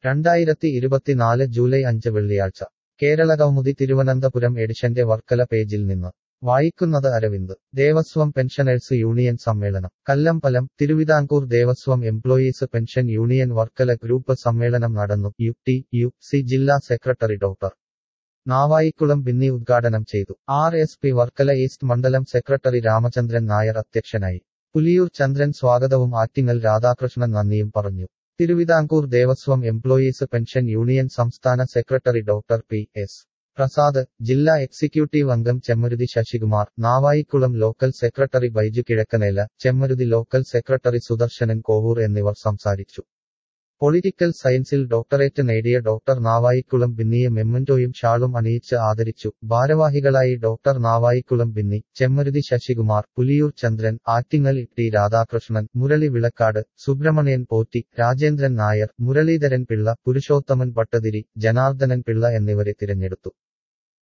രണ്ടായിരത്തി ഇരുപത്തിനാല് ജൂലൈ അഞ്ച് വെള്ളിയാഴ്ച കേരളകൗമുദി തിരുവനന്തപുരം എഡിഷന്റെ വർക്കല പേജിൽ നിന്ന് വായിക്കുന്നത് അരവിന്ദ് ദേവസ്വം പെൻഷനേഴ്സ് യൂണിയൻ സമ്മേളനം Kallambalam Thiruvithamkoor Devaswom employees pension union Varkala group സമ്മേളനം നടന്നു യു ടി യു സി ജില്ലാ സെക്രട്ടറി ഡോക്ടർ നാവായിക്കുളം ബിന്നി ഉദ്ഘാടനം ചെയ്തു R S P Varkala east മണ്ഡലം സെക്രട്ടറി രാമചന്ദ്രൻ നായർ അധ്യക്ഷനായി പുലിയൂർ ചന്ദ്രൻ സ്വാഗതവും ആറ്റിങ്ങൽ രാധാകൃഷ്ണൻ നന്ദിയും പറഞ്ഞു Thiruvithamkoor Devaswom employees pension union സംസ്ഥാന secretary doctor P S Prasad ജില്ലാ എക്സിക്യൂട്ടീവ് അംഗം Chemmaruthy Sasikumar Navaikulam local secretary Baiju Kizhakkanela Chemmaruthy local secretary Sudarsanan Kovoor എന്നിവർ സംസാരിച്ചു പൊളിറ്റിക്കൽ സയൻസിൽ ഡോക്ടറേറ്റ് നേടിയ ഡോക്ടർ നാവായിക്കുളം ബിന്നിയെ മെമ്മന്റോയും ഷാളും അണിയിച്ച് ആദരിച്ചു ഭാരവാഹികളായി ഡോക്ടർ നാവായിക്കുളം ബിന്നി ചെമ്മരുതി ശശികുമാർ പുലിയൂർ ചന്ദ്രൻ ആറ്റിങ്ങൽ ടി രാധാകൃഷ്ണൻ മുരളി വിളക്കാട് സുബ്രഹ്മണ്യൻ പോറ്റി രാജേന്ദ്രൻ നായർ മുരളീധരൻ പിള്ള പുരുഷോത്തമൻ ഭട്ടതിരി ജനാർദ്ദനൻ പിള്ള എന്നിവരെ തിരഞ്ഞെടുത്തു